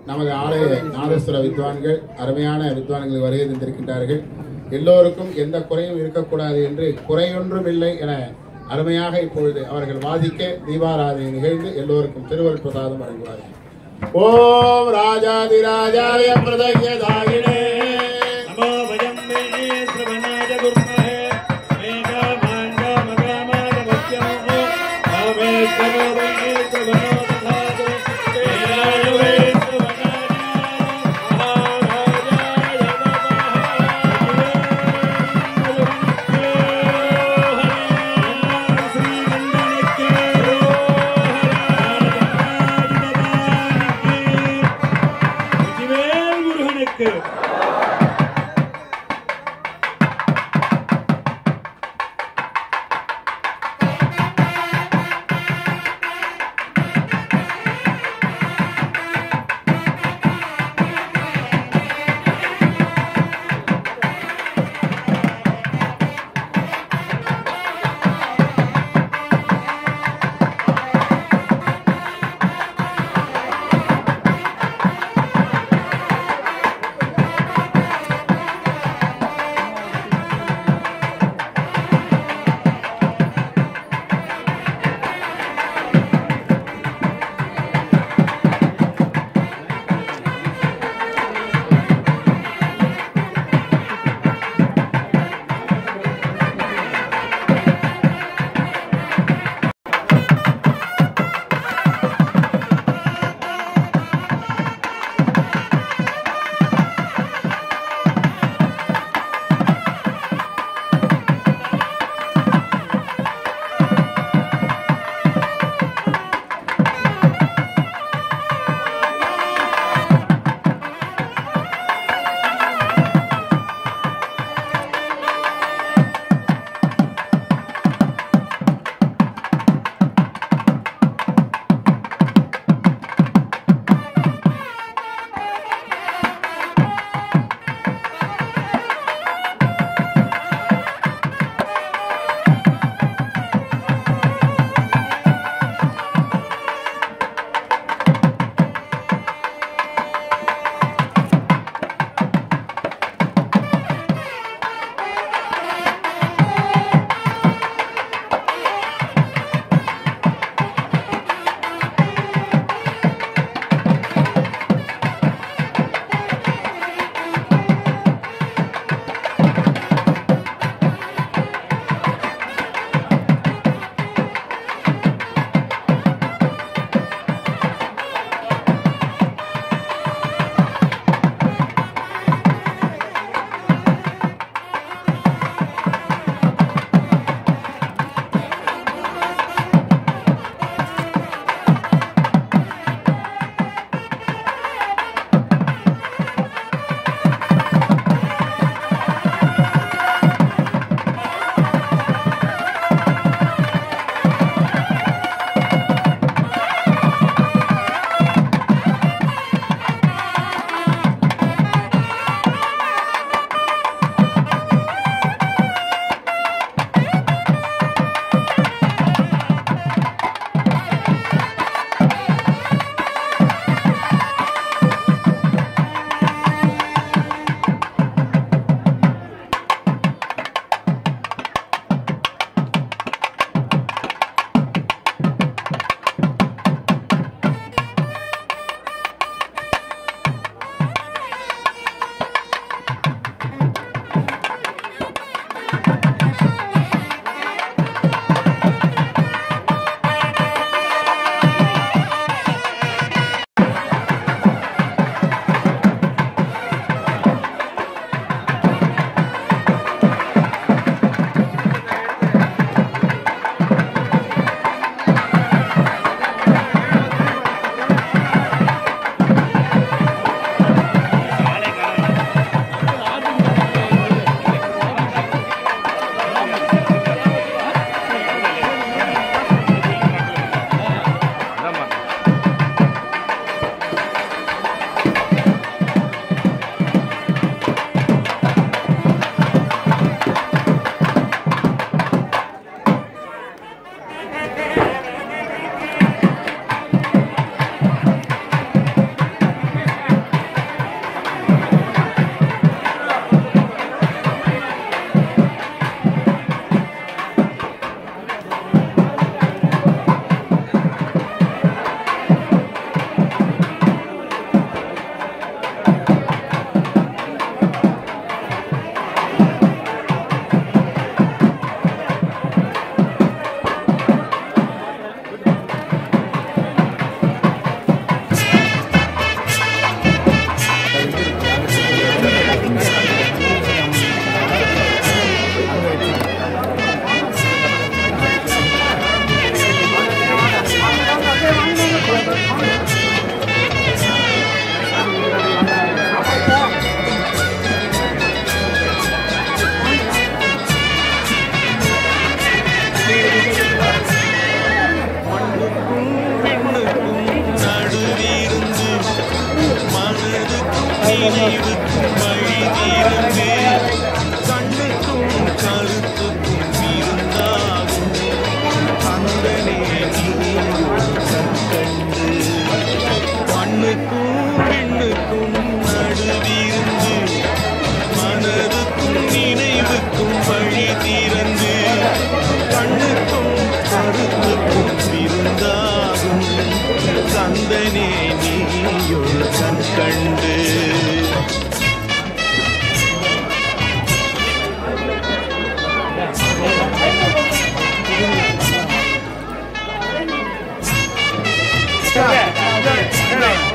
நமது ஆலய நாதஸ்வர வித்வான்கள் அருமையான வித்வான்கள் வருகை தந்திருக்கின்றார்கள் எல்லோருக்கும் எந்த குறையும் இருக்கக்கூடாது என்று குறையொன்றும் இல்லை என அருமையாக இப்பொழுது அவர்கள் வாதிக்க தீபாராதனை நிகழ்ந்து எல்லோருக்கும் திருவருள் பிரசாதம் வழங்குவார்கள் ஓம் ராஜாதிராஜாய பிரதயதாயினே नमो वयं मे श्रवणाय गुर्महे मेघामाण्डमगामाय मध्यमो कामेश्वरो वै श्रवणो दधातु तेनाय वै श्रवणाय महाराजाय नमः श्रीगण्डनिके வெற்றிவேல் முருகனுக்கு ஆ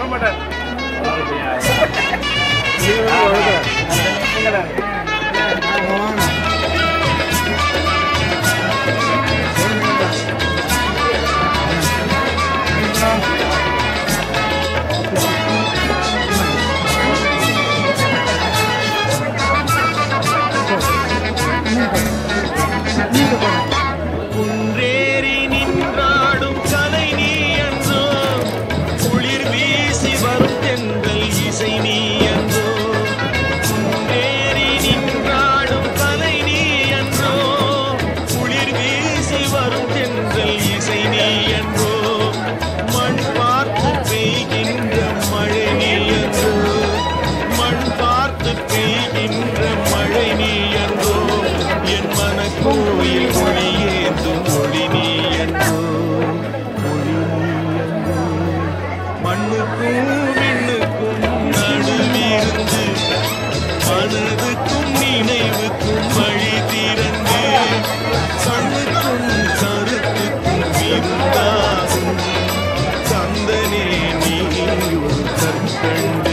குன்றேறி நின்றாடும் கலை நீ என்றோ குளிர் வீசி வரும் தென்றல் இசை நீ என்றோ குன்றேறி நின்றாடும் கலை நீ என்றோ குளிர் வீசி வரும் தென்றல் இசை நீ என்றோ மண் பார்த்து பெய்கின்ற மழை நீ என்றோ மண் பார்த்து பெய்கின்ற மழை நீ என்றோ என் மனக்கோயில் ஒளியேந்தும் ஒளி நீ என்றோ ஒளி நீ என்றோ மண்ணுக்கும் விண்ணுக்கும் நடுவிருந்து மனதுக்கும் நினைவுக்கும் வழி திறந்து கண்ணுக்கும் கருத்துக்கும் இருந்தாகும் சந்தனே நீ ஒரு கற்கண்டு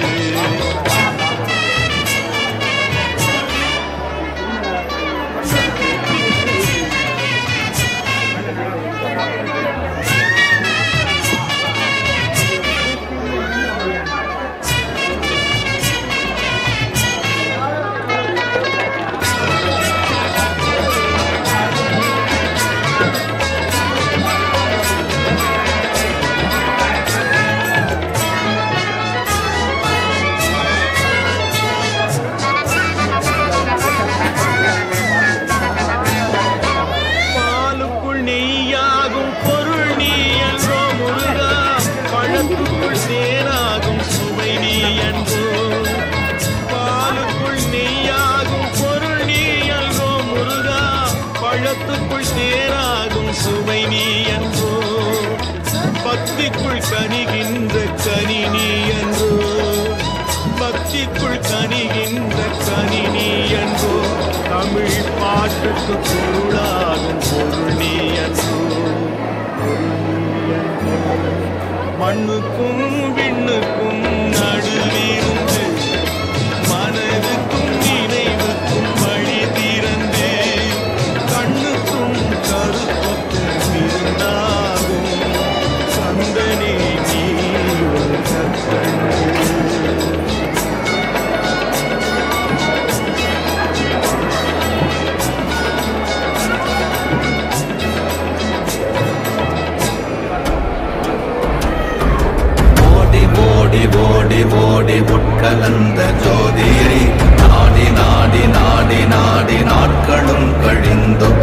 பாலுக்குள் நெய்யாகும் பொருள் நீ என்றோ முருகா பழத்துக்குள் தேனாகும் சுவை நீ என்றோ பாலுக்குள் நெய்யாகும் பொருள் நீ என்றோ முருகா பழத்துக்குள் தேனாகும் சுவை நீ என்றோ பக்திக்குள் கனிகின்ற கனி நீ என்றோ பக்திக்குள் கனிகின்ற கனி நீ என்றோ தமிழ் பாட்டுக்கு பொருளாகும் பொருள் நீ என்றோ மண்ணுக்கும் விண்ணுக்கும் நடுவிருந்து மனதுக்கும் நினைவுக்கும் வழி திறந்து கண்ணுக்கும் கருத்துக்கும் இருந்தாகும் சந்தனே நீ ஒரு கற்கண்டு ஓடி ஓடி ஓடி ஓடி உட்கலந்த ஜோதியை நாடி நாடி நாடி நாடி நாட்களும் கழிந்து